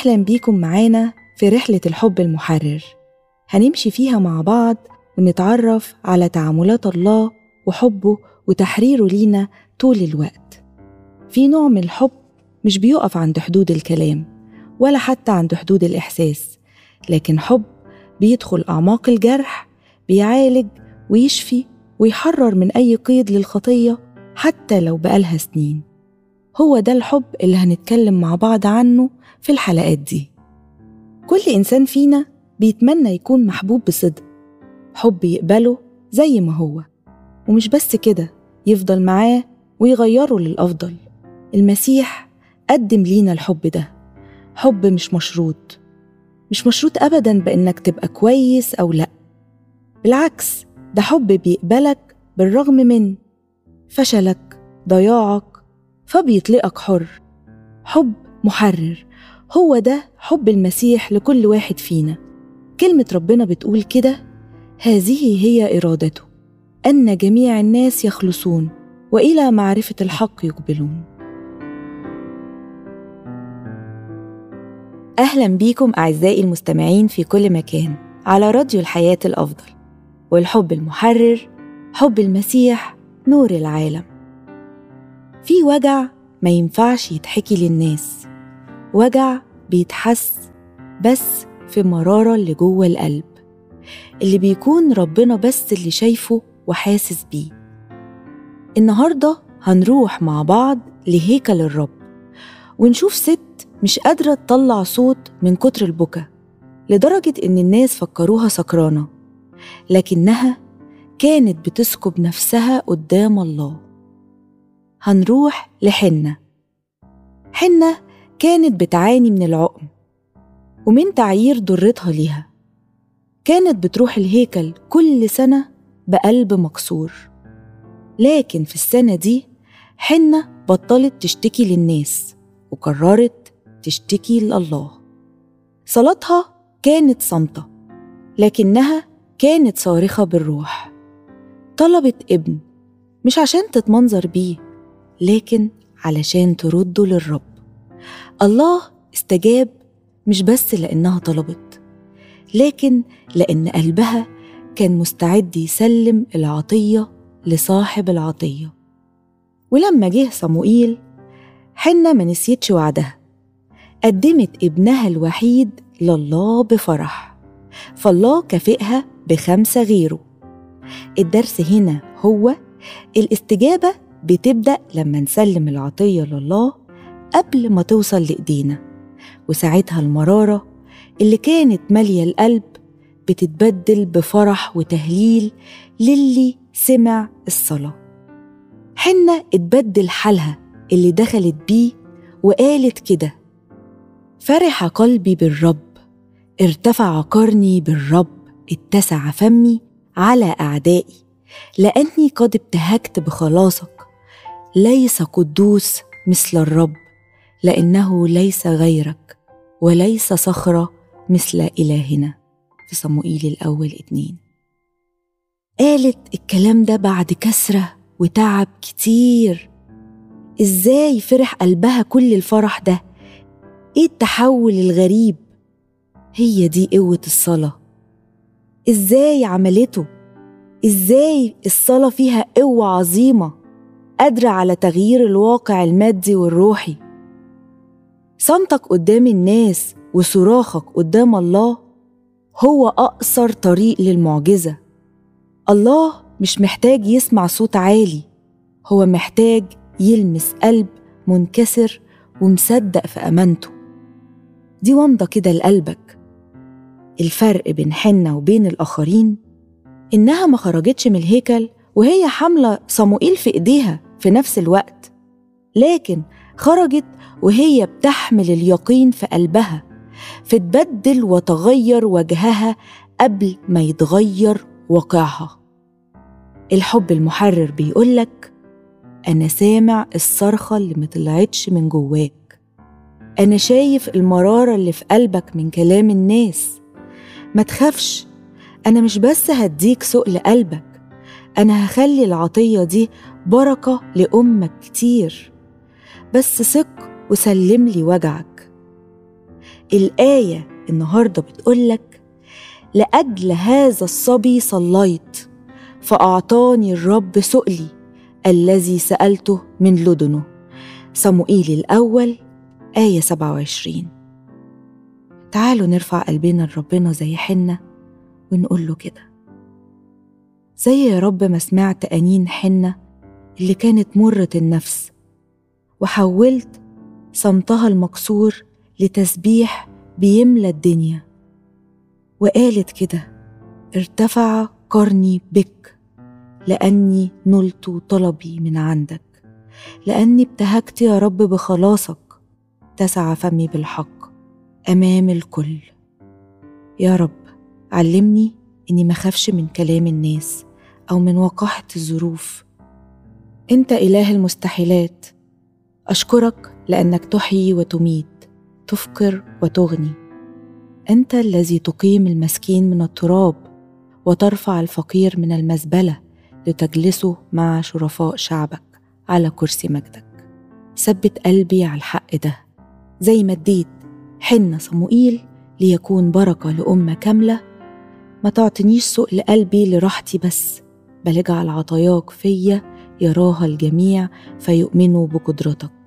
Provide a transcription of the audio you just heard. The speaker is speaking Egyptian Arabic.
أهلا بيكم معانا في رحلة الحب المحرر هنمشي فيها مع بعض ونتعرف على تعاملات الله وحبه وتحريره لينا طول الوقت في نوع من الحب مش بيقف عند حدود الكلام ولا حتى عند حدود الإحساس لكن حب بيدخل أعماق الجرح بيعالج ويشفي ويحرر من أي قيد للخطية حتى لو بقالها سنين هو ده الحب اللي هنتكلم مع بعض عنه في الحلقات دي كل إنسان فينا بيتمنى يكون محبوب بصدق حب يقبله زي ما هو ومش بس كده يفضل معاه ويغيره للأفضل المسيح قدم لينا الحب ده حب مش مشروط مش مشروط أبدا بإنك تبقى كويس أو لأ بالعكس ده حب بيقبلك بالرغم من فشلك ضياعك فبيطلقك حر حب محرر هو ده حب المسيح لكل واحد فينا كلمة ربنا بتقول كده هذه هي إرادته أن جميع الناس يخلصون وإلى معرفة الحق يقبلون أهلا بيكم أعزائي المستمعين في كل مكان على راديو الحياة الأفضل والحب المحرر حب المسيح نور العالم في وجع ما ينفعش يتحكي للناس وجع بيتحس بس في مرارة اللي جوه القلب اللي بيكون ربنا بس اللي شايفه وحاسس بيه النهاردة هنروح مع بعض لهيكل الرب ونشوف ست مش قادرة تطلع صوت من كتر البكا لدرجة إن الناس فكروها سكرانة لكنها كانت بتسكب نفسها قدام الله هنروح لحنة حنة كانت بتعاني من العقم ومن تعيير ضرتها ليها كانت بتروح الهيكل كل سنة بقلب مكسور لكن في السنة دي حنة بطلت تشتكي للناس وقررت تشتكي لله صلاتها كانت صامتة لكنها كانت صارخة بالروح طلبت ابن مش عشان تتمنظر بيه لكن علشان ترده للرب الله استجاب مش بس لأنها طلبت لكن لأن قلبها كان مستعد يسلم العطية لصاحب العطية ولما جه صموئيل حنة ما نسيتش وعدها قدمت ابنها الوحيد لله بفرح فالله كافئها بخمسة غيره الدرس هنا هو الاستجابة بتبدأ لما نسلم العطية لله قبل ما توصل لإيدينا وساعتها المرارة اللي كانت مالية القلب بتتبدل بفرح وتهليل للي سمع الصلاة حنة اتبدل حالها اللي دخلت بيه وقالت كده فرح قلبي بالرب ارتفع قرني بالرب اتسع فمي على أعدائي لأني قد ابتهجت بخلاصك ليس قدوس مثل الرب لأنه ليس غيرك وليس صخرة مثل إلهنا في صموئيل الأول اتنين قالت الكلام ده بعد كسرة وتعب كتير إزاي فرح قلبها كل الفرح ده إيه التحول الغريب هي دي قوة الصلاة إزاي عملته إزاي الصلاة فيها قوة عظيمة قادرة على تغيير الواقع المادي والروحي صمتك قدام الناس وصراخك قدام الله هو أقصر طريق للمعجزة الله مش محتاج يسمع صوت عالي هو محتاج يلمس قلب منكسر ومصدق في أمانته دي ومضة كده لقلبك الفرق بين حنة وبين الآخرين إنها ما خرجتش من الهيكل وهي حاملة صموئيل في إيديها في نفس الوقت لكن خرجت وهي بتحمل اليقين في قلبها فتبدل وتغير وجهها قبل ما يتغير واقعها الحب المحرر بيقولك أنا سامع الصرخة اللي مطلعتش من جواك أنا شايف المرارة اللي في قلبك من كلام الناس ما تخافش أنا مش بس هديك سؤل قلبك أنا هخلي العطية دي بركة لأمك كتير بس ثق وسلم لي وجعك الآية النهاردة بتقولك لأجل هذا الصبي صليت فأعطاني الرب سؤلي الذي سألته من لدنه صموئيل الأول آية 27 تعالوا نرفع قلبنا لربنا زي حنة ونقول له كده زي يا رب ما سمعت أنين حنة اللي كانت مرة النفس وحولت صمتها المكسور لتسبيح بيملى الدنيا وقالت كده ارتفع قرني بك لاني نلت طلبي من عندك لاني ابتهجت يا رب بخلاصك تسع فمي بالحق امام الكل يا رب علمني اني ما خافش من كلام الناس او من وقاحه الظروف انت اله المستحيلات اشكرك لانك تحيي وتميت تفقر وتغني انت الذي تقيم المسكين من التراب وترفع الفقير من المزبله لتجلسه مع شرفاء شعبك على كرسي مجدك ثبت قلبي على الحق ده زي ما اديت حنة صموئيل ليكون بركة لأمة كاملة ما تعطنيش سؤل قلبي لراحتي بس بل اجعل عطاياك فيا يراها الجميع فيؤمنوا بقدرتك